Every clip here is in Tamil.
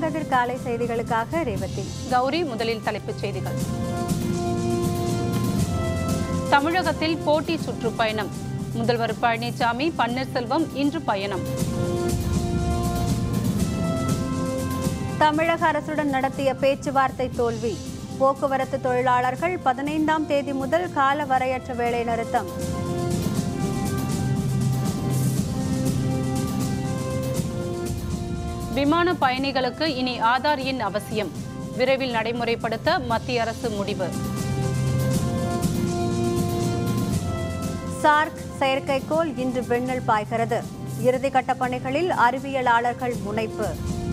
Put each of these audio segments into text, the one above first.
கதிர் காலை செய்திகளுக்காக ரேவதி கௌரி முதலில் தலைப்புச் செய்திகள் தமிழகத்தில் போட்டி சுற்றுப்பயணம் முதல்வர் பழனிசாமி பன்னீர்செல்வம் இன்று பயணம் தமிழக அரசுடன் நடத்திய பேச்சுவார்த்தை தோல்வி போக்குவரத்து தொழிலாளர்கள் பதினைந்தாம் தேதி முதல் கால வரையற்ற வேலை நிறுத்தம் விமான பயணிகளுக்கு இனி ஆதார் எண் அவசியம் விரைவில் நடைமுறைப்படுத்த மத்திய அரசு முடிவு சார்க் செயற்கைக்கோள் இன்று விண்ணில் பாய்கிறது இறுதிக்கட்ட பணிகளில் அறிவியலாளர்கள் முனைப்பு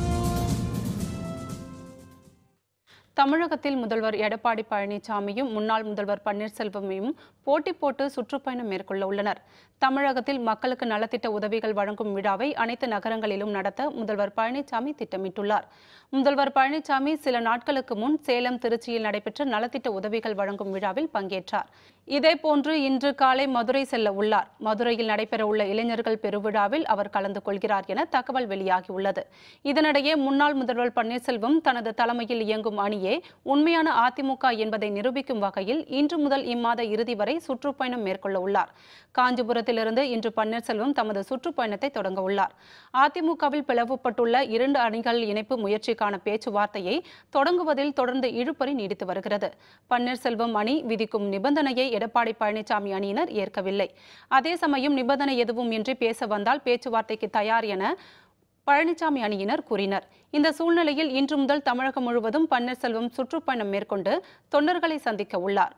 தமிழகத்தில் முதல்வர் எடப்பாடி பழனிசாமியும் முன்னாள் முதல்வர் பன்னீர்செல்வமையும் போட்டி போட்டு சுற்றுப்பயணம் மேற்கொள்ள உள்ளனர் தமிழகத்தில் மக்களுக்கு நலத்திட்ட உதவிகள் வழங்கும் விழாவை அனைத்து நகரங்களிலும் நடத்த முதல்வர் பழனிசாமி திட்டமிட்டுள்ளார் முதல்வர் பழனிசாமி சில நாட்களுக்கு முன் சேலம் திருச்சியில் நடைபெற்ற நலத்திட்ட உதவிகள் வழங்கும் விழாவில் பங்கேற்றார் இதேபோன்று இன்று காலை மதுரை செல்ல உள்ளார் மதுரையில் நடைபெறவுள்ள இளைஞர்கள் பெருவிழாவில் அவர் கலந்து கொள்கிறார் என தகவல் வெளியாகியுள்ளது இதனிடையே முன்னாள் முதல்வர் பன்னீர்செல்வம் தனது தலைமையில் இயங்கும் அணியே உண்மையான அதிமுக என்பதை நிரூபிக்கும் வகையில் இன்று முதல் இம்மாத இறுதி வரை சுற்றுப்பயணம் மேற்கொள்ள உள்ளார் காஞ்சிபுரத்திலிருந்து இன்று பன்னீர்செல்வம் தமது சுற்றுப்பயணத்தை தொடங்க உள்ளார் அதிமுகவில் பிளவுபட்டுள்ள இரண்டு அணிகள் இணைப்பு முயற்சிக்கான பேச்சுவார்த்தையை தொடங்குவதில் தொடர்ந்து இழுபறி நீடித்து வருகிறது பன்னீர்செல்வம் அணி விதிக்கும் நிபந்தனையை எடப்பாடி பழனிசாமி அணியினர் ஏற்கவில்லை அதே சமயம் நிபந்தனை எதுவும் இன்றி பேச வந்தால் பேச்சுவார்த்தைக்கு தயார் என பழனிசாமி அணியினர் கூறினர் இந்த சூழ்நிலையில் இன்று முதல் தமிழகம் முழுவதும் பன்னீர்செல்வம் சுற்றுப்பயணம் மேற்கொண்டு தொண்டர்களை சந்திக்க உள்ளார்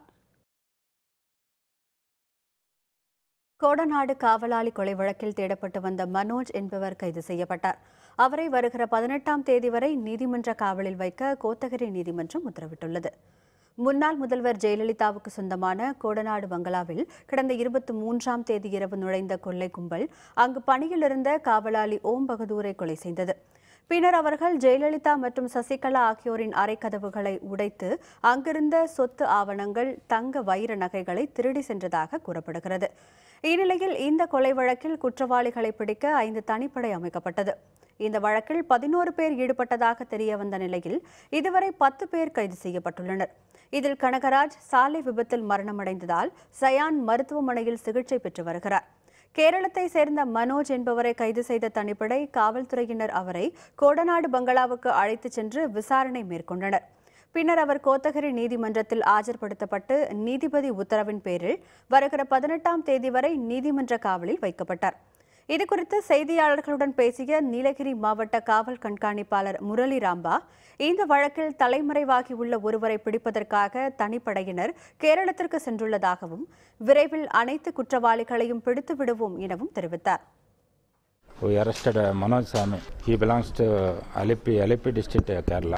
கோடநாடு காவலாளி கொலை வழக்கில் தேடப்பட்டு வந்த மனோஜ் என்பவர் கைது செய்யப்பட்டார் அவரை வருகிற பதினெட்டாம் தேதி வரை நீதிமன்ற காவலில் வைக்க கோத்தகிரி நீதிமன்றம் உத்தரவிட்டுள்ளது முன்னாள் முதல்வர் ஜெயலலிதாவுக்கு சொந்தமான கோடநாடு பங்களாவில் கடந்த இருபத்தி மூன்றாம் தேதி இரவு நுழைந்த கொள்ளை கும்பல் அங்கு பணியில் இருந்த காவலாளி ஓம் பகதூரை கொலை செய்தது பின்னர் அவர்கள் ஜெயலலிதா மற்றும் சசிகலா ஆகியோரின் அறைக்கதவுகளை உடைத்து அங்கிருந்த சொத்து ஆவணங்கள் தங்க வைர நகைகளை திருடி சென்றதாக கூறப்படுகிறது இந்நிலையில் இந்த கொலை வழக்கில் குற்றவாளிகளை பிடிக்க ஐந்து தனிப்படை அமைக்கப்பட்டது இந்த வழக்கில் பதினோரு பேர் ஈடுபட்டதாக தெரிய வந்த நிலையில் இதுவரை பத்து பேர் கைது செய்யப்பட்டுள்ளனர் இதில் கனகராஜ் சாலை விபத்தில் மரணமடைந்ததால் சயான் மருத்துவமனையில் சிகிச்சை பெற்று வருகிறார் கேரளத்தை சேர்ந்த மனோஜ் என்பவரை கைது செய்த தனிப்படை காவல்துறையினர் அவரை கோடநாடு பங்களாவுக்கு அழைத்துச் சென்று விசாரணை மேற்கொண்டனர் பின்னர் அவர் கோத்தகிரி நீதிமன்றத்தில் ஆஜர்படுத்தப்பட்டு நீதிபதி உத்தரவின் பேரில் வருகிற பதினெட்டாம் தேதி வரை நீதிமன்ற காவலில் வைக்கப்பட்டார் இதுகுறித்து செய்தியாளர்களுடன் பேசிய நீலகிரி மாவட்ட காவல் கண்காணிப்பாளர் முரளி ராம்பா இந்த வழக்கில் தலைமறைவாகி உள்ள ஒருவரை பிடிப்பதற்காக தனிப்படையினர் கேரளத்திற்கு சென்றுள்ளதாகவும் விரைவில் அனைத்து குற்றவாளிகளையும் பிடித்து விடுவோம் எனவும் தெரிவித்தார் We arrested uh, Manoj Sami. He belongs to Alipi, Alipi district, uh, Kerala.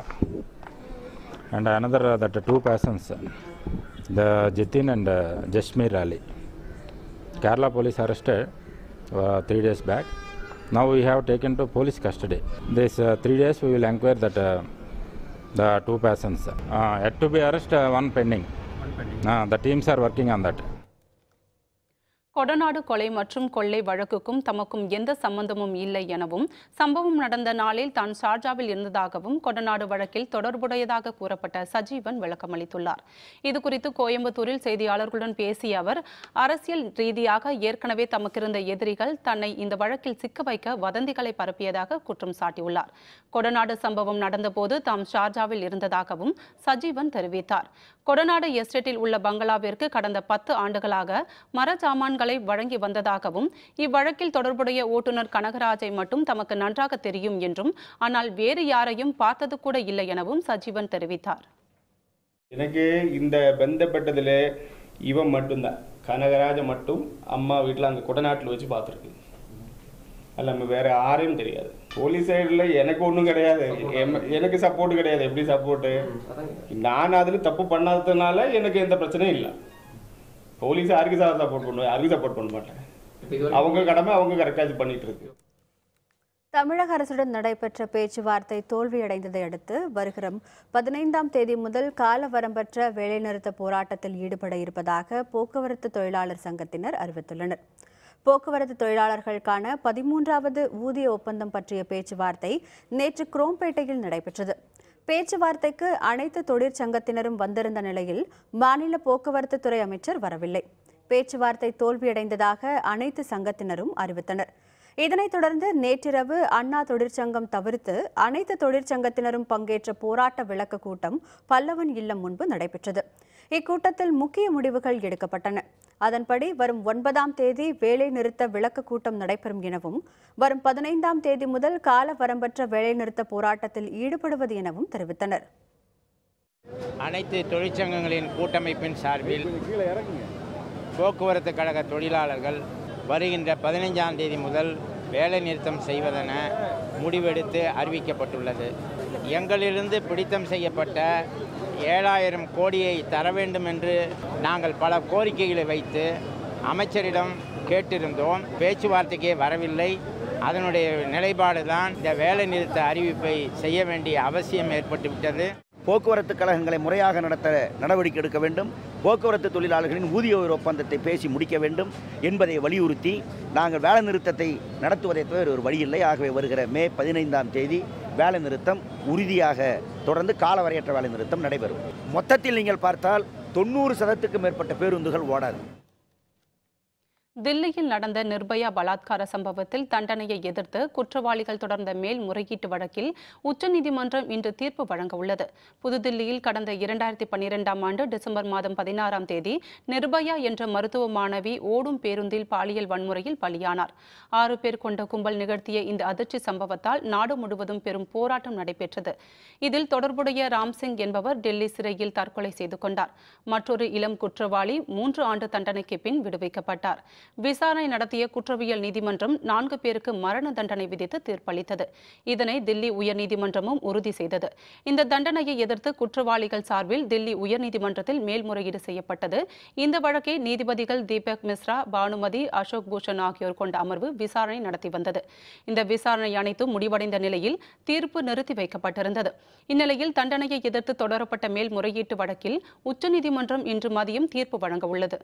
And another, uh, that two persons, uh, the Jitin and uh, Jashmir Ali. Kerala police arrested uh, three days back. Now we have taken to police custody. This uh, three days we will inquire that uh, the two persons. Uh, yet to be arrested, uh, one pending. Uh, the teams are working on that. Kodanad கொலை மற்றும் கொள்ளை வழக்குக்கும் தமக்கும் எந்த சம்பந்தமும் இல்லை எனவும் சம்பவம் நடந்த நாளில் தான் ஷார்ஜாவில் இருந்ததாகவும் கொடநாடு வழக்கில் தொடர்புடையதாக கூறப்பட்ட சஜீவன் விளக்கமளித்துள்ளார் இதுகுறித்து கோயம்புத்தூரில் செய்தியாளர்களுடன் பேசிய அவர் அரசியல் ரீதியாக ஏற்கனவே தமக்கிருந்த எதிரிகள் தன்னை இந்த வழக்கில் சிக்க வைக்க வதந்திகளை பரப்பியதாக குற்றம் சாட்டியுள்ளார் கொடநாடு சம்பவம் நடந்தபோது தாம் ஷார்ஜாவில் இருந்ததாகவும் சஜீவன் தெரிவித்தார் கொடநாடு எஸ்டேட்டில் உள்ள பங்களாவிற்கு கடந்த பத்து ஆண்டுகளாக மர சாமான்களை வழங்கி வந்ததாகவும் இவ்வழக்கில் தொடர்புடைய ஓட்டுநர் கனகராஜை மட்டும் தமக்கு நன்றாக தெரியும் என்றும் ஆனால் வேறு யாரையும் பார்த்தது கூட இல்லை எனவும் சஜீவன் தெரிவித்தார் எனக்கு இந்த பந்தப்பட்டதில் இவன் மட்டும்தான் கனகராஜ மட்டும் அம்மா வீட்டில் அங்கே குடநாட்டில் வச்சு பார்த்துருக்கு எல்லாமே வேற யாரையும் தெரியாது போலீஸ் சைடில் எனக்கு ஒன்றும் கிடையாது எம்- எனக்கு சப்போர்ட் கிடையாது எப்படி சப்போர்ட்டு நான் அதில் தப்பு பண்ணாததுனால எனக்கு எந்த பிரச்சனையும் இல்லை போலீஸ் யாருக்கு சார் சப்போர்ட் பண்ணுவேன் யாருக்கும் சப்போர்ட் பண்ண மாட்டேன் அவங்க கடமை அவங்க கரெக்டாக பண்ணிட்டு இருக்கு தமிழக அரசுடன் நடைபெற்ற பேச்சுவார்த்தை தோல்வியடைந்ததை அடுத்து வருகிற பதினைந்தாம் தேதி முதல் கால வரம்பற்ற வேலைநிறுத்த போராட்டத்தில் ஈடுபட இருப்பதாக போக்குவரத்து தொழிலாளர் சங்கத்தினர் அறிவித்துள்ளனர் போக்குவரத்து தொழிலாளர்களுக்கான பதிமூன்றாவது ஊதிய ஒப்பந்தம் பற்றிய பேச்சுவார்த்தை நேற்று குரோம்பேட்டையில் நடைபெற்றது பேச்சுவார்த்தைக்கு அனைத்து தொழிற்சங்கத்தினரும் வந்திருந்த நிலையில் மாநில போக்குவரத்து துறை அமைச்சர் வரவில்லை பேச்சுவார்த்தை தோல்வியடைந்ததாக அனைத்து சங்கத்தினரும் அறிவித்தனர் இதனைத் தொடர்ந்து நேற்றிரவு அண்ணா தொழிற்சங்கம் தவிர்த்து அனைத்து தொழிற்சங்கத்தினரும் பங்கேற்ற போராட்ட விளக்க கூட்டம் பல்லவன் இல்லம் முன்பு நடைபெற்றது இக்கூட்டத்தில் முக்கிய முடிவுகள் எடுக்கப்பட்டன அதன்படி வரும் ஒன்பதாம் தேதி வேலை நிறுத்த விளக்க கூட்டம் நடைபெறும் எனவும் வரும் பதினைந்தாம் தேதி முதல் கால வரம்பற்ற வேலைநிறுத்த போராட்டத்தில் ஈடுபடுவது எனவும் தெரிவித்தனர் அனைத்து தொழிற்சங்கங்களின் கூட்டமைப்பின் சார்பில் போக்குவரத்து கழக தொழிலாளர்கள் வருகின்ற பதினைஞ்சாம் தேதி முதல் வேலை நிறுத்தம் செய்வதென முடிவெடுத்து அறிவிக்கப்பட்டுள்ளது எங்களிலிருந்து பிடித்தம் செய்யப்பட்ட ஏழாயிரம் கோடியை தர வேண்டும் என்று நாங்கள் பல கோரிக்கைகளை வைத்து அமைச்சரிடம் கேட்டிருந்தோம் பேச்சுவார்த்தைக்கே வரவில்லை அதனுடைய நிலைப்பாடு தான் இந்த வேலை நிறுத்த அறிவிப்பை செய்ய வேண்டிய அவசியம் ஏற்பட்டுவிட்டது போக்குவரத்து கழகங்களை முறையாக நடத்த நடவடிக்கை எடுக்க வேண்டும் போக்குவரத்து தொழிலாளர்களின் ஊதிய உயர்வு ஒப்பந்தத்தை பேசி முடிக்க வேண்டும் என்பதை வலியுறுத்தி நாங்கள் வேலை நிறுத்தத்தை நடத்துவதை தவிர ஒரு வழியில்லை ஆகவே வருகிற மே பதினைந்தாம் தேதி வேலை நிறுத்தம் உறுதியாக தொடர்ந்து காலவரையற்ற வேலை நிறுத்தம் நடைபெறும் மொத்தத்தில் நீங்கள் பார்த்தால் தொண்ணூறு சதத்துக்கும் மேற்பட்ட பேருந்துகள் ஓடாது தில்லியில் நடந்த நிர்பயா பலாத்கார சம்பவத்தில் தண்டனையை எதிர்த்து குற்றவாளிகள் தொடர்ந்த மேல்முறையீட்டு வழக்கில் உச்சநீதிமன்றம் இன்று தீர்ப்பு வழங்க உள்ளது புதுதில்லியில் கடந்த இரண்டாயிரத்தி பன்னிரெண்டாம் ஆண்டு டிசம்பர் மாதம் பதினாறாம் தேதி நிர்பயா என்ற மருத்துவ மாணவி ஓடும் பேருந்தில் பாலியல் வன்முறையில் பலியானார் ஆறு பேர் கொண்ட கும்பல் நிகழ்த்திய இந்த அதிர்ச்சி சம்பவத்தால் நாடு முழுவதும் பெரும் போராட்டம் நடைபெற்றது இதில் தொடர்புடைய ராம்சிங் என்பவர் டெல்லி சிறையில் தற்கொலை செய்து கொண்டார் மற்றொரு இளம் குற்றவாளி மூன்று ஆண்டு தண்டனைக்கு பின் விடுவிக்கப்பட்டார் விசாரணை நடத்திய குற்றவியல் நீதிமன்றம் நான்கு பேருக்கு மரண தண்டனை விதித்து தீர்ப்பளித்தது இதனை தில்லி உயர்நீதிமன்றமும் உறுதி செய்தது இந்த தண்டனையை எதிர்த்து குற்றவாளிகள் சார்பில் தில்லி உயர்நீதிமன்றத்தில் மேல்முறையீடு செய்யப்பட்டது இந்த வழக்கை நீதிபதிகள் தீபக் மிஸ்ரா பானுமதி அசோக் பூஷன் ஆகியோர் கொண்ட அமர்வு விசாரணை நடத்தி வந்தது இந்த விசாரணை அனைத்தும் முடிவடைந்த நிலையில் தீர்ப்பு நிறுத்தி வைக்கப்பட்டிருந்தது இந்நிலையில் தண்டனையை எதிர்த்து தொடரப்பட்ட மேல்முறையீட்டு வழக்கில் உச்சநீதிமன்றம் இன்று மதியம் தீர்ப்பு வழங்க உள்ளது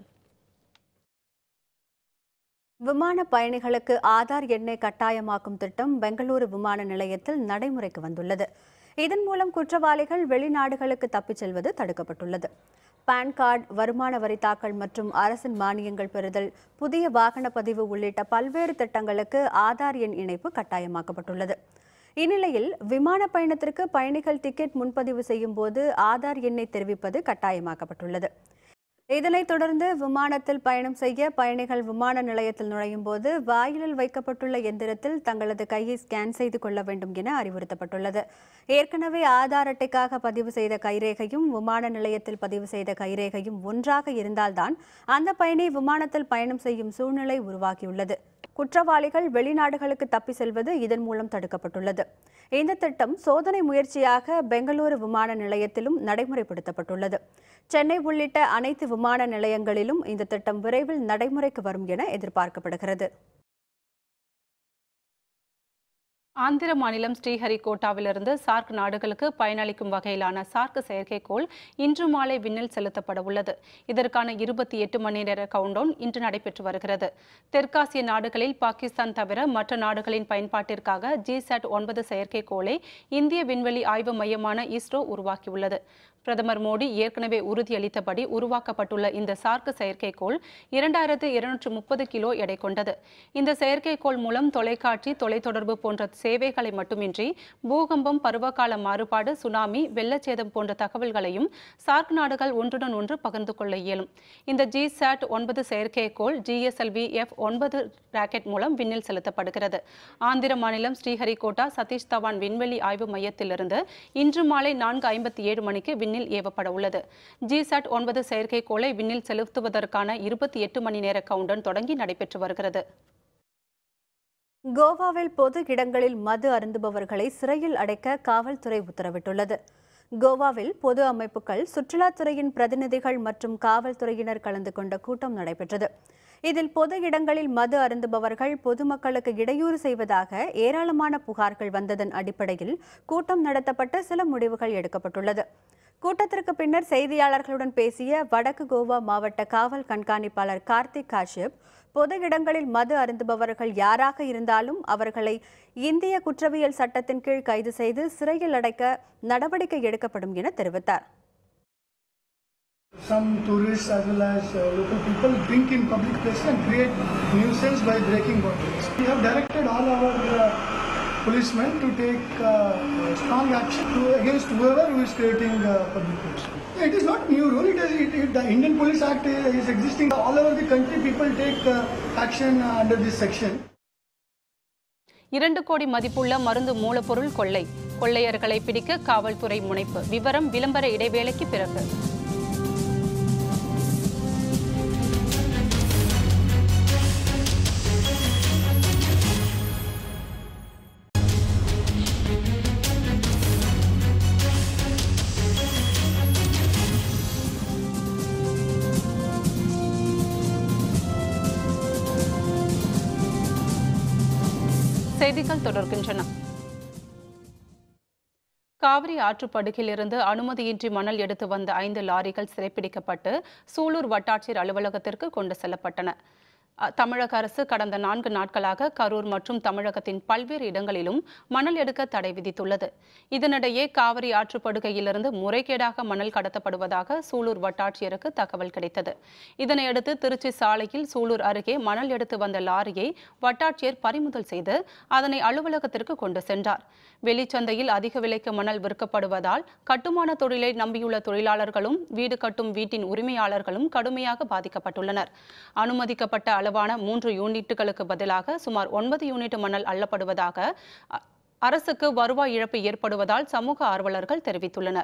விமான பயணிகளுக்கு ஆதார் எண்ணை கட்டாயமாக்கும் திட்டம் பெங்களூரு விமான நிலையத்தில் நடைமுறைக்கு வந்துள்ளது இதன் மூலம் குற்றவாளிகள் வெளிநாடுகளுக்கு தப்பிச் செல்வது தடுக்கப்பட்டுள்ளது பான் கார்டு வருமான வரி தாக்கல் மற்றும் அரசின் மானியங்கள் பெறுதல் புதிய வாகன பதிவு உள்ளிட்ட பல்வேறு திட்டங்களுக்கு ஆதார் எண் இணைப்பு கட்டாயமாக்கப்பட்டுள்ளது இந்நிலையில் விமான பயணத்திற்கு பயணிகள் டிக்கெட் முன்பதிவு செய்யும் போது ஆதார் எண்ணை தெரிவிப்பது கட்டாயமாக்கப்பட்டுள்ளது இதனைத் தொடர்ந்து விமானத்தில் பயணம் செய்ய பயணிகள் விமான நிலையத்தில் நுழையும் போது வாயிலில் வைக்கப்பட்டுள்ள எந்திரத்தில் தங்களது கையை ஸ்கேன் செய்து கொள்ள வேண்டும் என அறிவுறுத்தப்பட்டுள்ளது ஏற்கனவே ஆதார் அட்டைக்காக பதிவு செய்த கைரேகையும் விமான நிலையத்தில் பதிவு செய்த கைரேகையும் ஒன்றாக இருந்தால்தான் அந்த பயணி விமானத்தில் பயணம் செய்யும் சூழ்நிலை உருவாகியுள்ளது குற்றவாளிகள் வெளிநாடுகளுக்கு தப்பி செல்வது இதன் மூலம் தடுக்கப்பட்டுள்ளது இந்த திட்டம் சோதனை முயற்சியாக பெங்களூரு விமான நிலையத்திலும் நடைமுறைப்படுத்தப்பட்டுள்ளது சென்னை உள்ளிட்ட அனைத்து விமான நிலையங்களிலும் இந்த திட்டம் விரைவில் நடைமுறைக்கு வரும் என எதிர்பார்க்கப்படுகிறது ஆந்திர மாநிலம் ஸ்ரீஹரிகோட்டாவிலிருந்து சார்க் நாடுகளுக்கு பயனளிக்கும் வகையிலான சார்க் செயற்கைக்கோள் இன்று மாலை விண்ணில் செலுத்தப்பட உள்ளது இதற்கான இருபத்தி எட்டு மணி நேர கவுண்டவுன் இன்று நடைபெற்று வருகிறது தெற்காசிய நாடுகளில் பாகிஸ்தான் தவிர மற்ற நாடுகளின் பயன்பாட்டிற்காக ஜிசாட் ஒன்பது செயற்கைக்கோளை இந்திய விண்வெளி ஆய்வு மையமான இஸ்ரோ உருவாக்கியுள்ளது பிரதமர் மோடி ஏற்கனவே உறுதியளித்தபடி உருவாக்கப்பட்டுள்ள இந்த சார்க் செயற்கைக்கோள் இரண்டாயிரத்து இருநூற்று முப்பது கிலோ எடை கொண்டது இந்த செயற்கைக்கோள் மூலம் தொலைக்காட்சி தொலைத்தொடர்பு போன்ற சேவைகளை மட்டுமின்றி பூகம்பம் பருவகால மாறுபாடு சுனாமி வெள்ளச்சேதம் போன்ற தகவல்களையும் சார்க் நாடுகள் ஒன்றுடன் ஒன்று பகிர்ந்து கொள்ள இயலும் இந்த ஜி சாட் ஒன்பது செயற்கைக்கோள் ஜிஎஸ்எல்வி எஃப் ஒன்பது ராக்கெட் மூலம் விண்ணில் செலுத்தப்படுகிறது ஆந்திர மாநிலம் ஸ்ரீஹரிகோட்டா சதீஷ் தவான் விண்வெளி ஆய்வு மையத்திலிருந்து இன்று மாலை நான்கு ஐம்பத்தி ஏழு மணிக்கு விண்ணில் ஏவப்பட உள்ளது ஜிசாட் ஒன்பது செயற்கைக்கோளை விண்ணில் செலுத்துவதற்கான இருபத்தி எட்டு மணி நேர கவுண்டன் தொடங்கி நடைபெற்று வருகிறது கோவாவில் பொது இடங்களில் மது அருந்துபவர்களை சிறையில் அடைக்க காவல்துறை உத்தரவிட்டுள்ளது கோவாவில் பொது அமைப்புகள் சுற்றுலாத்துறையின் பிரதிநிதிகள் மற்றும் காவல்துறையினர் கலந்து கொண்ட கூட்டம் நடைபெற்றது இதில் பொது இடங்களில் மது அருந்துபவர்கள் பொதுமக்களுக்கு இடையூறு செய்வதாக ஏராளமான புகார்கள் வந்ததன் அடிப்படையில் கூட்டம் நடத்தப்பட்டு சில முடிவுகள் எடுக்கப்பட்டுள்ளது கூட்டத்திற்கு பின்னர் செய்தியாளர்களுடன் பேசிய வடக்கு கோவா மாவட்ட காவல் கண்காணிப்பாளர் கார்த்திக் காஷ்யப் பொது இடங்களில் மது அருந்துபவர்கள் யாராக இருந்தாலும் அவர்களை இந்திய குற்றவியல் சட்டத்தின் கீழ் கைது செய்து சிறையில் அடைக்க நடவடிக்கை எடுக்கப்படும் என தெரிவித்தார் Some tourists as well as uh, local people drink in public places and create nuisance by breaking boundaries. We have directed all our uh, policemen to take uh, strong action to, against whoever who is creating uh, public places. It is not new rule. It is it, it, the Indian Police Act is, is existing all over the country. People take uh, action uh, under this section. இரண்டு கோடி மதிப்புள்ள மருந்து மூலப்பொருள் கொள்ளை கொள்ளையர்களை பிடிக்க காவல்துறை முனைப்பு விவரம் விளம்பர இடைவேளைக்கு பிறகு செய்திகள் தொடர்கின்றன காவிரி ஆற்றுப்படுகையிலிருந்து அனுமதியின்றி மணல் எடுத்து வந்த ஐந்து லாரிகள் சிறைப்பிடிக்கப்பட்டு சூலூர் வட்டாட்சியர் அலுவலகத்திற்கு கொண்டு செல்லப்பட்டன அ, தமிழக அரசு கடந்த நான்கு நாட்களாக கரூர் மற்றும் தமிழகத்தின் பல்வேறு இடங்களிலும் மணல் எடுக்க தடை விதித்துள்ளது இதனிடையே காவிரி ஆற்றுப்படுகையிலிருந்து முறைகேடாக மணல் கடத்தப்படுவதாக சூலூர் வட்டாட்சியருக்கு தகவல் கிடைத்தது இதனையடுத்து திருச்சி சாலையில் சூலூர் அருகே மணல் எடுத்து வந்த லாரியை வட்டாட்சியர் பறிமுதல் செய்து அதனை அலுவலகத்திற்கு கொண்டு சென்றார் வெளிச்சந்தையில் அதிக விலைக்கு மணல் விற்கப்படுவதால் கட்டுமான தொழிலை நம்பியுள்ள தொழிலாளர்களும் வீடு கட்டும் வீட்டின் உரிமையாளர்களும் கடுமையாக பாதிக்கப்பட்டுள்ளனர் அனுமதிக்கப்பட்ட அளவான மூன்று யூனிட்டுகளுக்கு பதிலாக சுமார் ஒன்பது யூனிட் மணல் அள்ளப்படுவதாக அ- அரசுக்கு வருவாய் இழப்பு ஏற்படுவதால் சமூக ஆர்வலர்கள் தெரிவித்துள்ளனர்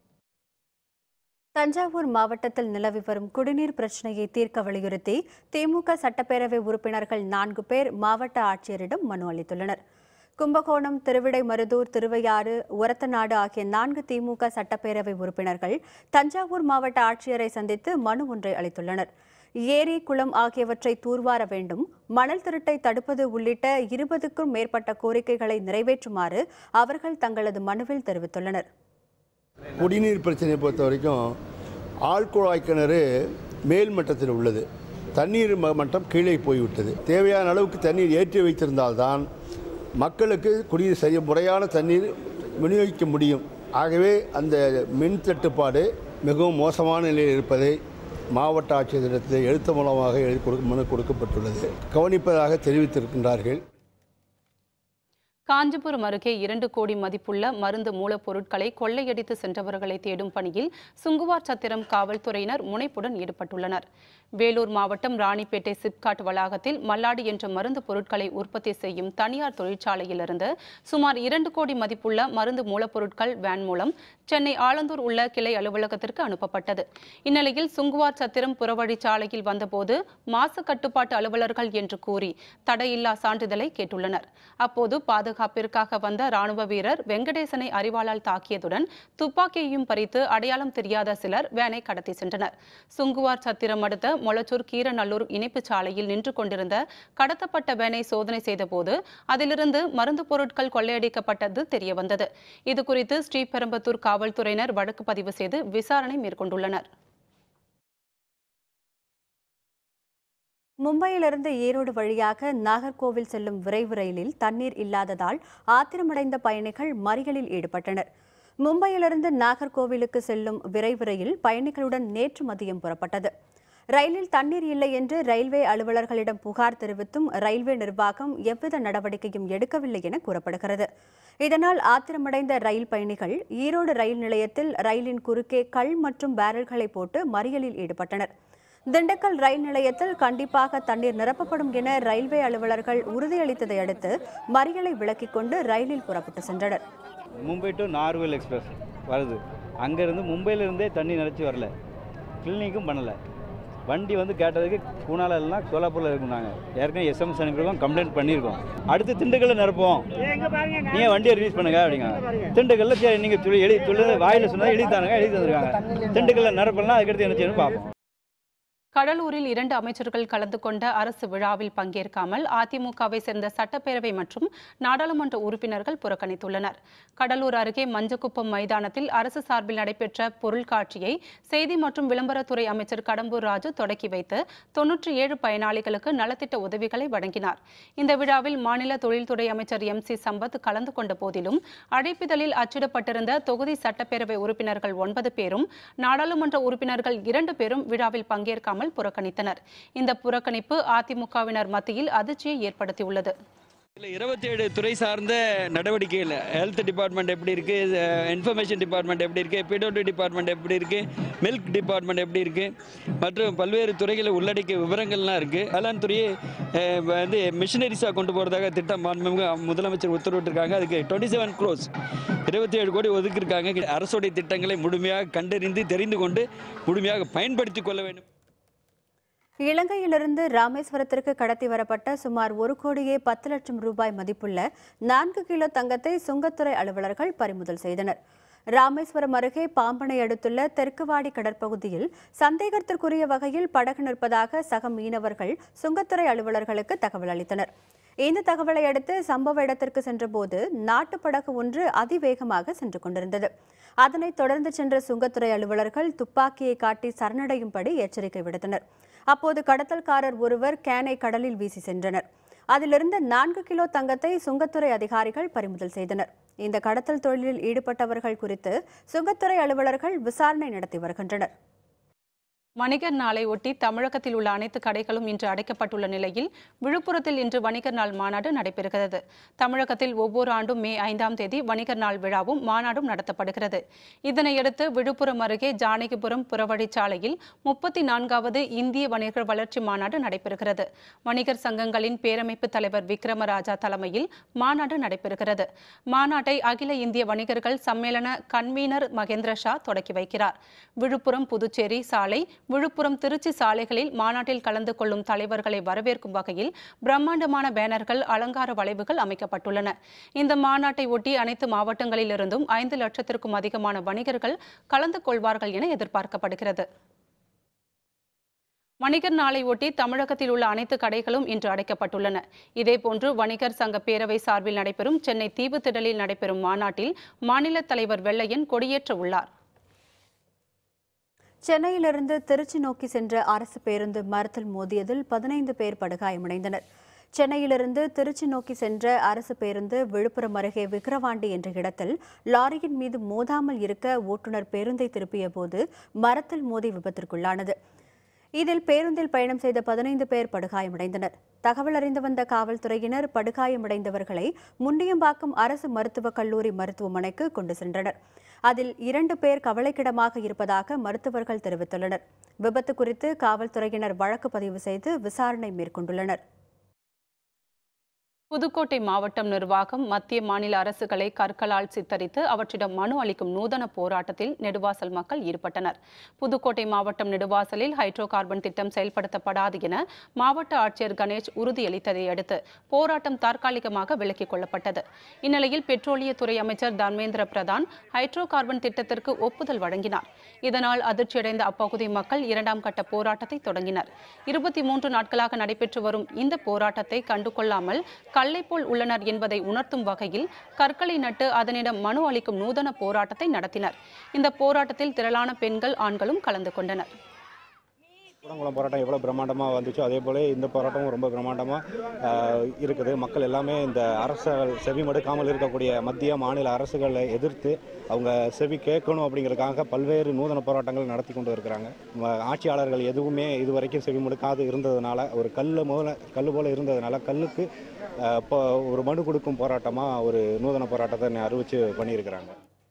தஞ்சாவூர் மாவட்டத்தில் நிலவி வரும் குடிநீர் பிரச்சனையை தீர்க்க வலியுறுத்தி திமுக சட்டப்பேரவை உறுப்பினர்கள் நான்கு பேர் மாவட்ட ஆட்சியரிடம் மனு அளித்துள்ளனர் கும்பகோணம் திருவிடைமருதூர் திருவையாறு ஒரத்தநாடு ஆகிய நான்கு திமுக சட்டப்பேரவை உறுப்பினர்கள் தஞ்சாவூர் மாவட்ட ஆட்சியரை சந்தித்து மனு ஒன்றை அளித்துள்ளனர் ஏரி குளம் ஆகியவற்றை தூர்வார வேண்டும் மணல் திருட்டை தடுப்பது உள்ளிட்ட இருபதுக்கும் மேற்பட்ட கோரிக்கைகளை நிறைவேற்றுமாறு அவர்கள் தங்களது மனுவில் தெரிவித்துள்ளனர் குடிநீர் பிரச்சனையை பொறுத்த வரைக்கும் ஆழ்குழாய் கிணறு மேல் மட்டத்தில் உள்ளது தண்ணீர் ம- மட்டம் கீழே போய்விட்டது தேவையான அளவுக்கு தண்ணீர் ஏற்றி வைத்திருந்தால்தான் மக்களுக்கு குடிநீர் சரி முறையான தண்ணீர் விநியோகிக்க முடியும் ஆகவே அந்த மின் தட்டுப்பாடு மிகவும் மோசமான நிலையில் இருப்பதை மாவட்ட ஆட்சியரிடத்தில் எழுத்து மூலமாக எழுதி கொடுக்க மனு கொடுக்கப்பட்டுள்ளது கவனிப்பதாக தெரிவித்திருக்கின்றார்கள் காஞ்சிபுரம் அருகே இரண்டு கோடி மதிப்புள்ள மருந்து மூலப்பொருட்களை கொள்ளையடித்து சென்றவர்களை தேடும் பணியில் சுங்குவார் சத்திரம் காவல்துறையினர் முனைப்புடன் ஈடுபட்டுள்ளனர் வேலூர் மாவட்டம் ராணிப்பேட்டை சிப்காட் வளாகத்தில் மல்லாடி என்ற மருந்து பொருட்களை உற்பத்தி செய்யும் தனியார் தொழிற்சாலையிலிருந்து சுமார் இரண்டு கோடி மதிப்புள்ள மருந்து மூலப்பொருட்கள் வேன் மூலம் சென்னை ஆலந்தூர் உள்ள கிளை அலுவலகத்திற்கு அனுப்பப்பட்டது இந்நிலையில் சுங்குவார் சத்திரம் புறவழிச்சாலையில் வந்தபோது மாசு கட்டுப்பாட்டு அலுவலர்கள் என்று கூறி தடையில்லா சான்றிதழை கேட்டுள்ளனர் அப்போது பாதுகாப்பிற்காக வந்த ராணுவ வீரர் வெங்கடேசனை அறிவாளால் தாக்கியதுடன் துப்பாக்கியையும் பறித்து அடையாளம் தெரியாத சிலர் வேனை கடத்தி சென்றனர் சுங்குவார் சத்திரம் அடுத்த மொளச்சூர் கீரநல்லூர் இணைப்புச் சாலையில் நின்று கொண்டிருந்த கடத்தப்பட்ட வேனை சோதனை செய்தபோது அதிலிருந்து மருந்து பொருட்கள் கொள்ளையடிக்கப்பட்டது தெரியவந்தது இதுகுறித்து ஸ்ரீபெரும்பத்தூர் காவல்துறையினர் வழக்கு பதிவு செய்து விசாரணை மேற்கொண்டுள்ளனர் மும்பையிலிருந்து ஈரோடு வழியாக நாகர்கோவில் செல்லும் விரைவு ரயிலில் தண்ணீர் இல்லாததால் ஆத்திரமடைந்த பயணிகள் மறியலில் ஈடுபட்டனர் மும்பையிலிருந்து நாகர்கோவிலுக்கு செல்லும் விரைவு ரயில் பயணிகளுடன் நேற்று மதியம் புறப்பட்டது ரயிலில் தண்ணீர் இல்லை என்று ரயில்வே அலுவலர்களிடம் புகார் தெரிவித்தும் ரயில்வே நிர்வாகம் எவ்வித நடவடிக்கையும் எடுக்கவில்லை என கூறப்படுகிறது இதனால் ஆத்திரமடைந்த ரயில் பயணிகள் ஈரோடு ரயில் நிலையத்தில் ரயிலின் குறுக்கே கல் மற்றும் பேரல்களை போட்டு மறியலில் ஈடுபட்டனர் திண்டுக்கல் ரயில் நிலையத்தில் கண்டிப்பாக தண்ணீர் நிரப்பப்படும் என ரயில்வே அலுவலர்கள் உறுதியளித்ததை அடுத்து மறியலை விலக்கிக் கொண்டு ரயிலில் புறப்பட்டு சென்றனர் மும்பை டு நார்வேல் எக்ஸ்பிரஸ் வருது அங்கேருந்து மும்பையிலேருந்தே தண்ணி நிறச்சி வரல கிளினிக்கும் பண்ணலை வண்டி வந்து கேட்டதுக்கு கூனால எல்லாம் சோலாப்பூரில் இருக்குனாங்க ஏற்கனவே எஸ்எம்எஸ் அனுப்பியிருக்கோம் கம்ப்ளைண்ட் பண்ணியிருக்கோம் அடுத்து திண்டுக்கல்ல நிரப்போம் நீங்கள் வண்டியை ரிலீஸ் பண்ணுங்க அப்படிங்க திண்டுக்கல்ல சரி நீங்கள் துளி எழுதி துளி வாயில் சொன்னதை எழுதி தானுங்க எழுதி தந்துருக்காங்க திண்டுக்கல்ல நிரப்பலாம் அதுக்கடுத்து என்ன செய்யணும் பார்ப்போம் கடலூரில் இரண்டு அமைச்சர்கள் கலந்து கொண்ட அரசு விழாவில் பங்கேற்காமல் அதிமுகவை சேர்ந்த சட்டப்பேரவை மற்றும் நாடாளுமன்ற உறுப்பினர்கள் புறக்கணித்துள்ளனர் கடலூர் அருகே மஞ்சக்குப்பம் மைதானத்தில் அரசு சார்பில் நடைபெற்ற பொருட்காட்சியை செய்தி மற்றும் விளம்பரத்துறை அமைச்சர் கடம்பூர் ராஜு தொடக்கி வைத்து தொன்னூற்றி ஏழு பயனாளிகளுக்கு நலத்திட்ட உதவிகளை வழங்கினார் இந்த விழாவில் மாநில தொழில்துறை அமைச்சர் எம் சி சம்பத் கலந்து கொண்ட போதிலும் அழைப்பிதழில் அச்சிடப்பட்டிருந்த தொகுதி சட்டப்பேரவை உறுப்பினர்கள் ஒன்பது பேரும் நாடாளுமன்ற உறுப்பினர்கள் இரண்டு பேரும் விழாவில் பங்கேற்காமல் புறக்கணித்தனர் இந்த புறக்கணிப்பு அதிமுகவினர் மத்தியில் அதிர்ச்சியை ஏற்படுத்தியுள்ளது இல்லை இருபத்தேழு துறை சார்ந்த நடவடிக்கைகள் ஹெல்த் டிபார்ட்மெண்ட் எப்படி இருக்குது இன்ஃபர்மேஷன் டிபார்ட்மெண்ட் எப்படி இருக்குது பிடோடி டிபார்ட்மெண்ட் எப்படி இருக்குது மில்க் டிபார்ட்மெண்ட் எப்படி இருக்குது மற்றும் பல்வேறு துறைகளை உள்ளடக்கிய விவரங்கள்லாம் இருக்குது வேளாண் துறையை அஹ், வந்து மிஷினரிஸாக கொண்டு போகிறதாக திட்டம் மாண்புமிகு முதலமைச்சர் உத்தரவிட்டிருக்காங்க அதுக்கு டுவெண்ட்டி செவன் க்ரோஸ் இருபத்தி ஏழு கோடி ஒதுக்கியிருக்காங்க அரசுடைய திட்டங்களை முழுமையாக கண்டறிந்து தெரிந்து கொண்டு முழுமையாக பயன்படுத்தி கொள்ள வேண்டும் இலங்கையிலிருந்து ராமேஸ்வரத்திற்கு கடத்தி வரப்பட்ட சுமார் ஒரு கோடியே பத்து லட்சம் ரூபாய் மதிப்புள்ள நான்கு கிலோ தங்கத்தை சுங்கத்துறை அலுவலர்கள் பறிமுதல் செய்தனர் ராமேஸ்வரம் அருகே பாம்பனை அடுத்துள்ள தெற்குவாடி கடற்பகுதியில் சந்தேகத்திற்குரிய வகையில் படகு நிற்பதாக சக மீனவர்கள் சுங்கத்துறை அலுவலர்களுக்கு தகவல் அளித்தனர் இந்த தகவலை அடுத்து சம்பவ இடத்திற்கு சென்றபோது நாட்டு படகு ஒன்று அதிவேகமாக சென்று கொண்டிருந்தது அதனைத் தொடர்ந்து சென்ற சுங்கத்துறை அலுவலர்கள் துப்பாக்கியை காட்டி சரணடையும்படி எச்சரிக்கை விடுத்தனர் அப்போது கடத்தல்காரர் ஒருவர் கேனை கடலில் வீசி சென்றனர் அதிலிருந்த நான்கு கிலோ தங்கத்தை சுங்கத்துறை அதிகாரிகள் பறிமுதல் செய்தனர் இந்த கடத்தல் தொழிலில் ஈடுபட்டவர்கள் குறித்து சுங்கத்துறை அலுவலர்கள் விசாரணை நடத்தி வருகின்றனர் வணிகர் நாளை ஒட்டி தமிழகத்தில் உள்ள அனைத்து கடைகளும் இன்று அடைக்கப்பட்டுள்ள நிலையில் விழுப்புரத்தில் இன்று வணிகர் நாள் மாநாடு நடைபெறுகிறது தமிழகத்தில் ஒவ்வொரு ஆண்டும் மே ஐந்தாம் தேதி வணிகர் நாள் விழாவும் மாநாடும் நடத்தப்படுகிறது இதனையடுத்து விழுப்புரம் அருகே ஜானகிபுரம் புறவழிச்சாலையில் முப்பத்தி நான்காவது இந்திய வணிகர் வளர்ச்சி மாநாடு நடைபெறுகிறது வணிகர் சங்கங்களின் பேரமைப்பு தலைவர் விக்ரமராஜா தலைமையில் மாநாடு நடைபெறுகிறது மாநாட்டை அகில இந்திய வணிகர்கள் சம்மேளன கன்வீனர் மகேந்திர ஷா தொடக்கி வைக்கிறார் விழுப்புரம் புதுச்சேரி சாலை விழுப்புரம் திருச்சி சாலைகளில் மாநாட்டில் கலந்து கொள்ளும் தலைவர்களை வரவேற்கும் வகையில் பிரம்மாண்டமான பேனர்கள் அலங்கார வளைவுகள் அமைக்கப்பட்டுள்ளன இந்த மாநாட்டை ஒட்டி அனைத்து மாவட்டங்களிலிருந்தும் ஐந்து லட்சத்திற்கும் அதிகமான வணிகர்கள் கலந்து கொள்வார்கள் என எதிர்பார்க்கப்படுகிறது வணிகர் நாளை ஒட்டி தமிழகத்தில் உள்ள அனைத்து கடைகளும் இன்று அடைக்கப்பட்டுள்ளன இதேபோன்று வணிகர் சங்க பேரவை சார்பில் நடைபெறும் சென்னை தீவுத்திடலில் நடைபெறும் மாநாட்டில் மாநில தலைவர் வெள்ளையன் கொடியேற்ற உள்ளார் சென்னையிலிருந்து திருச்சி நோக்கி சென்ற அரசு பேருந்து மரத்தில் மோதியதில் பதினைந்து பேர் படுகாயமடைந்தனர் சென்னையிலிருந்து திருச்சி நோக்கி சென்ற அரசு பேருந்து விழுப்புரம் அருகே விக்கிரவாண்டி என்ற இடத்தில் லாரியின் மீது மோதாமல் இருக்க ஓட்டுநர் பேருந்தை திருப்பிய போது மரத்தில் மோதி விபத்திற்குள்ளானது இதில் பேருந்தில் பயணம் செய்த பதினைந்து பேர் படுகாயமடைந்தனர் தகவல் அறிந்து வந்த காவல்துறையினர் படுகாயமடைந்தவர்களை முண்டியம்பாக்கம் அரசு மருத்துவக் கல்லூரி மருத்துவமனைக்கு கொண்டு சென்றனர் அதில் இரண்டு பேர் கவலைக்கிடமாக இருப்பதாக மருத்துவர்கள் தெரிவித்துள்ளனர் விபத்து குறித்து காவல்துறையினர் வழக்கு பதிவு செய்து விசாரணை மேற்கொண்டுள்ளனர் புதுக்கோட்டை மாவட்டம் நிர்வாகம் மத்திய மாநில அரசுகளை கற்களால் சித்தரித்து அவற்றிடம் மனு அளிக்கும் நூதன போராட்டத்தில் நெடுவாசல் மக்கள் ஈடுபட்டனர் புதுக்கோட்டை மாவட்டம் நெடுவாசலில் ஹைட்ரோ கார்பன் திட்டம் செயல்படுத்தப்படாது என மாவட்ட ஆட்சியர் கணேஷ் உறுதியளித்ததை அடுத்து போராட்டம் தற்காலிகமாக விலக்கிக் கொள்ளப்பட்டது இந்நிலையில் பெட்ரோலியத்துறை அமைச்சர் தர்மேந்திர பிரதான் ஹைட்ரோ கார்பன் திட்டத்திற்கு ஒப்புதல் வழங்கினார் இதனால் அதிர்ச்சியடைந்த அப்பகுதி மக்கள் இரண்டாம் கட்ட போராட்டத்தை தொடங்கினர் இருபத்தி மூன்று நாட்களாக நடைபெற்று வரும் இந்த போராட்டத்தை கண்டுகொள்ளாமல் கல்லை போல் உள்ளனர் என்பதை உணர்த்தும் வகையில் கற்களை நட்டு அதனிடம் மனு அளிக்கும் நூதன போராட்டத்தை நடத்தினர் இந்த போராட்டத்தில் திரளான பெண்கள் ஆண்களும் கலந்து கொண்டனர் கூடங்குளம் போராட்டம் எவ்வளோ பிரம்மாண்டமாக வந்துச்சோ அதே போல் இந்த போராட்டமும் ரொம்ப பிரம்மாண்டமாக இருக்குது மக்கள் எல்லாமே இந்த அரசுகள் செவி மடுக்காமல் இருக்கக்கூடிய மத்திய மாநில அரசுகளை எதிர்த்து அவங்க செவி கேட்கணும் அப்படிங்கிறதுக்காக பல்வேறு நூதன போராட்டங்கள் நடத்தி கொண்டு இருக்கிறாங்க ம- ஆட்சியாளர்கள் எதுவுமே இதுவரைக்கும் செவி மடுக்காது இருந்ததுனால ஒரு கல் போல கல் போல இருந்ததுனால கல்லுக்கு அஹ், இப்போ ஒரு மனு கொடுக்கும் போராட்டமாக ஒரு நூதன போராட்டத்தை அறிவிச்சு பண்ணியிருக்கிறாங்க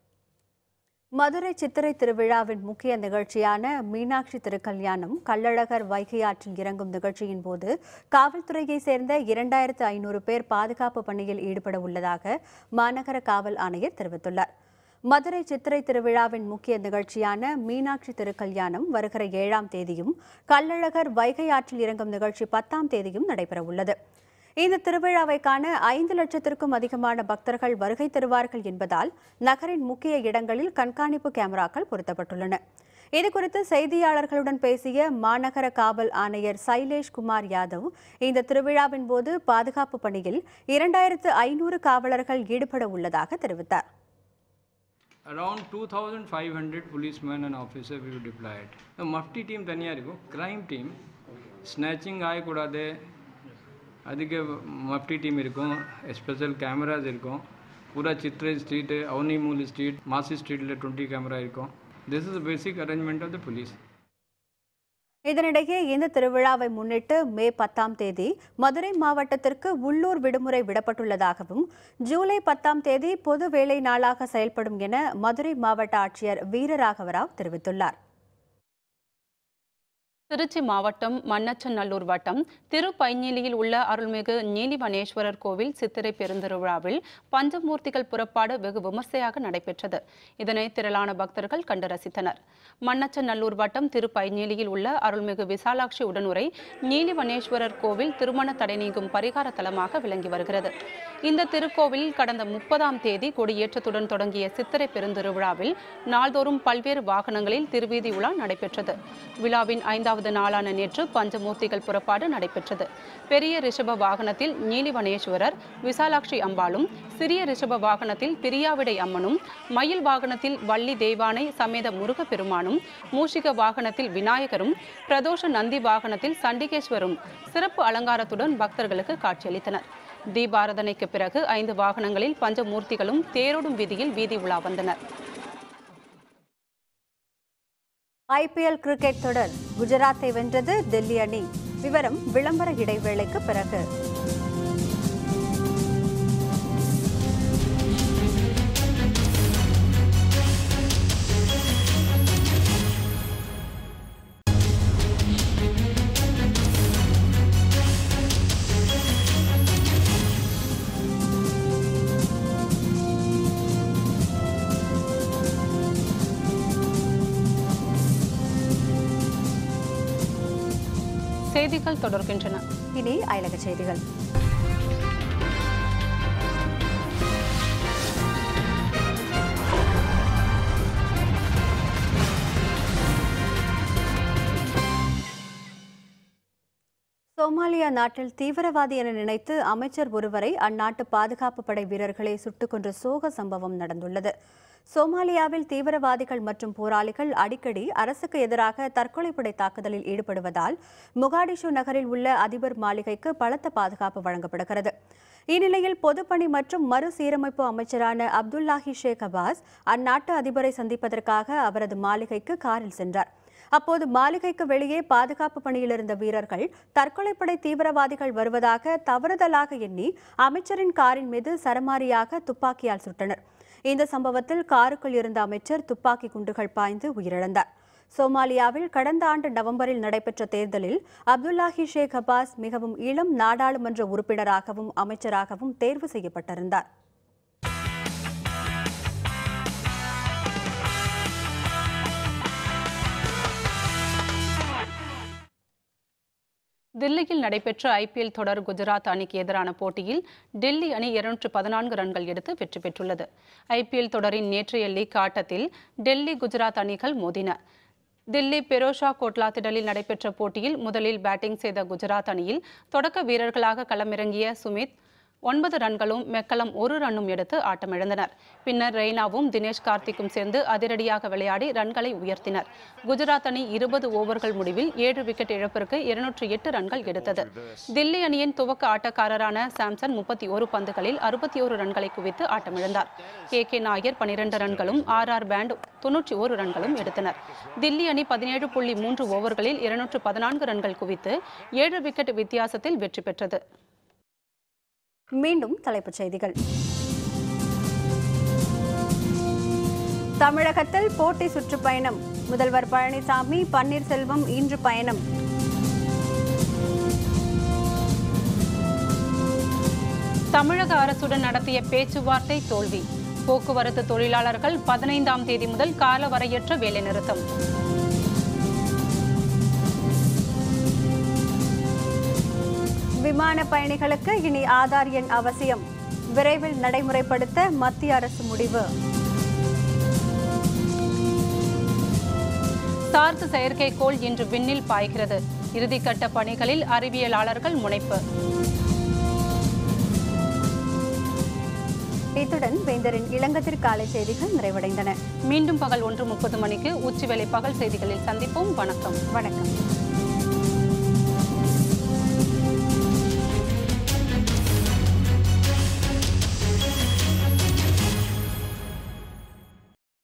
மதுரை சித்திரை திருவிழாவின் முக்கிய நிகழ்ச்சியான மீனாட்சி திருக்கல்யாணம் கள்ளழகர் வைகை ஆற்றில் இறங்கும் நிகழ்ச்சியின் போது காவல்துறையை சேர்ந்த இரண்டாயிரத்து ஐநூறு பேர் பாதுகாப்பு பணியில் ஈடுபட உள்ளதாக மாநகர காவல் ஆணையர் தெரிவித்துள்ளார் மதுரை சித்திரை திருவிழாவின் முக்கிய நிகழ்ச்சியான மீனாட்சி திருக்கல்யாணம் வருகிற ஏழாம் தேதியும் கள்ளழகர் வைகை ஆற்றில் இறங்கும் நிகழ்ச்சி பத்தாம் தேதியும் நடைபெறவுள்ளது இந்த திருவிழாவை காண ஐந்து லட்சத்திற்கும் அதிகமான பக்தர்கள் வருகை தருவார்கள் என்பதால் நகரின் முக்கிய இடங்களில் கண்காணிப்பு கேமராக்கள் பொருத்தப்பட்டுள்ளன இதுகுறித்து செய்தியாளர்களுடன் பேசிய மாநகர காவல் ஆணையர் சைலேஷ் குமார் யாதவ் இந்த திருவிழாவின் போது பாதுகாப்பு பணியில் இரண்டாயிரத்து ஐநூறு காவலர்கள் ஈடுபட உள்ளதாக தெரிவித்தார் around 2500 policemen and officers we will deploy it the mufti team தனியாக இருக்கும் crime team snatching ஆகக்கூடாது அதுக்கு மஃப்டி டீம் இருக்கும் ஸ்பெஷல் கேமராஸ் இருக்கும் பூரா சித்ரை ஸ்ட்ரீட்டு அவனிமூலி ஸ்ட்ரீட் மாசி ஸ்ட்ரீட்டில் டுவெண்ட்டி கேமரா இருக்கும் this is basic arrangement of the police இதனிடையே இந்த திருவிழாவை முன்னிட்டு மே பத்தாம் தேதி மதுரை மாவட்டத்திற்கு உள்ளூர் விடுமுறை விடப்பட்டுள்ளதாகவும் ஜூலை பத்தாம் தேதி பொது வேலை நாளாக செயல்படும் என மதுரை மாவட்ட ஆட்சியர் வீரராகவராவ் தெரிவித்துள்ளார் திருச்சி மாவட்டம் மண்ணச்சநல்லூர் வட்டம் திருப்பைஞ்சிலியில் உள்ள அருள்மிகு நீலிவனேஸ்வரர் கோவில் சித்திரை பெருந்திருவிழாவில் பஞ்சமூர்த்திகள் புறப்பாடு வெகு விமர்சையாக நடைபெற்றது இதனை திரளான பக்தர்கள் கண்டு ரசித்தனர் மண்ணச்சநல்லூர் வட்டம் திருப்பைஞ்சிலியில் உள்ள அருள்மிகு விசாலாட்சி உடனுரை நீலிவனேஸ்வரர் கோவில் திருமண தடை நீங்கும் பரிகார தலமாக விளங்கி வருகிறது இந்த திருக்கோவிலில் கடந்த முப்பதாம் தேதி கொடியேற்றத்துடன் தொடங்கிய சித்திரை பெருந்திருவிழாவில் நாள்தோறும் பல்வேறு வாகனங்களில் திருவீதி உலா நடைபெற்றது விழாவின் ஐந்தாவது நாளான நேற்று பஞ்சமூர்த்திகள் புறப்பாடு நடைபெற்றது பெரிய ரிஷப வாகனத்தில் நீலிவனேஸ்வரர் விசாலாட்சி அம்பாளும் சிறிய ரிஷப வாகனத்தில் பிரியாவிடை அம்மனும் மயில் வாகனத்தில் வள்ளி தெய்வானை சமேத முருகப்பெருமானும் மூஷிக வாகனத்தில் விநாயகரும் பிரதோஷ நந்தி வாகனத்தில் சண்டிகேஸ்வரும் சிறப்பு அலங்காரத்துடன் பக்தர்களுக்கு காட்சியளித்தனர் தீபாரதனைக்கு பிறகு ஐந்து வாகனங்களில் பஞ்சமூர்த்திகளும் தேரோடும் வீதியில் வீதி உலா வந்தனர் ஐபிஎல் கிரிக்கெட் தொடர் குஜராத்தை வென்றது டெல்லி அணி விவரம் விளம்பர இடைவேளைக்கு பிறகு செய்திகள் தொடர்கின்றன இனி அயலக செய்திகள் சோமாலியா நாட்டில் தீவிரவாதி என நினைத்து அமைச்சர் ஒருவரை அந்நாட்டு பாதுகாப்பு படை வீரர்களை சுட்டுக் கொன்ற சோக சம்பவம் நடந்துள்ளது சோமாலியாவில் தீவிரவாதிகள் மற்றும் போராளிகள் அடிக்கடி அரசுக்கு எதிராக தற்கொலைப்படை தாக்குதலில் ஈடுபடுவதால் முகாடிஷு நகரில் உள்ள அதிபர் மாளிகைக்கு பலத்த பாதுகாப்பு வழங்கப்படுகிறது இந்நிலையில் பொதுப்பணி மற்றும் மறுசீரமைப்பு அமைச்சரான அப்துல்லாஹி ஷேக் அபாஸ் அந்நாட்டு அதிபரை சந்திப்பதற்காக அவரது மாளிகைக்கு காரில் சென்றார் அப்போது மாளிகைக்கு வெளியே பாதுகாப்பு பணியில் இருந்த வீரர்கள் தற்கொலைப்படை தீவிரவாதிகள் வருவதாக தவறுதலாக எண்ணி அமைச்சரின் காரின் மீது சரமாரியாக துப்பாக்கியால் சுட்டனர் இந்த சம்பவத்தில் காருக்குள் இருந்த அமைச்சர் துப்பாக்கி குண்டுகள் பாய்ந்து உயிரிழந்தார் சோமாலியாவில் கடந்த ஆண்டு நவம்பரில் நடைபெற்ற தேர்தலில் அப்துல்லாஹி ஷேக் அப்பாஸ் மிகவும் இளம் நாடாளுமன்ற உறுப்பினராகவும் அமைச்சராகவும் தேர்வு செய்யப்பட்டிருந்தார் தில்லியில் நடைபெற்ற ஐபிஎல் தொடர் குஜராத் அணிக்கு எதிரான போட்டியில் டெல்லி அணி இருநூற்று பதினான்கு ரன்கள் எடுத்து வெற்றி பெற்றுள்ளது ஐபிஎல் தொடரின் நேற்றைய லீக் ஆட்டத்தில் டெல்லி குஜராத் அணிகள் மோதின தில்லி பெரோஷா கோட்லா திடலில் நடைபெற்ற போட்டியில் முதலில் பேட்டிங் செய்த குஜராத் அணியில் தொடக்க வீரர்களாக களமிறங்கிய சுமித் ஒன்பது ரன்களும் மெக்கலம் ஒரு ரன்னும் எடுத்து ஆட்டமிழந்தனர் பின்னர் ரெய்னாவும் தினேஷ் கார்த்திக்கும் சேர்ந்து அதிரடியாக விளையாடி ரன்களை உயர்த்தினர் குஜராத் அணி இருபது ஓவர்கள் முடிவில் ஏழு விக்கெட் இழப்பிற்கு இருநூற்றி எட்டு ரன்கள் எடுத்தது தில்லி அணியின் துவக்க ஆட்டக்காரரான சாம்சன் முப்பத்தி ஒரு பந்துகளில் அறுபத்தி ஒரு ரன்களை குவித்து ஆட்டமிழந்தார் கே கே நாயர் பனிரெண்டு ரன்களும் ஆர் ஆர் பேண்ட் தொன்னூற்றி ஒரு ரன்களும் எடுத்தனர் தில்லி அணி பதினேழு புள்ளி மூன்று ஓவர்களில் இருநூற்று பதினான்கு ரன்கள் குவித்து ஏழு விக்கெட் வித்தியாசத்தில் வெற்றி பெற்றது மீண்டும் தலைப்புச் செய்திகள் தமிழகத்தில் போட்டி சுற்றுப்பயணம் முதல்வர் பழனிசாமி பன்னீர்செல்வம் இன்று பயணம் தமிழக அரசுடன் நடத்திய பேச்சுவார்த்தை தோல்வி போக்குவரத்து தொழிலாளர்கள் பதினைந்தாம் தேதி முதல் காலவரையற்ற வேலைநிறுத்தம் விமான பயணிகளுக்கு இனி ஆதார் எண் அவசியம் விரைவில் நடைமுறைப்படுத்த மத்திய அரசு முடிவு சார்க் செயற்கைக்கோள் இன்று விண்ணில் பாய்கிறது இறுதிக்கட்ட பணிகளில் அறிவியலாளர்கள் முனைப்பு இத்துடன் வேந்தரின் இளங்கதிர் காலை செய்திகள் நிறைவடைந்தன மீண்டும் பகல் ஒன்று முப்பது மணிக்கு உச்சிவேளை பகல் செய்திகளில் சந்திப்போம் வணக்கம் வணக்கம்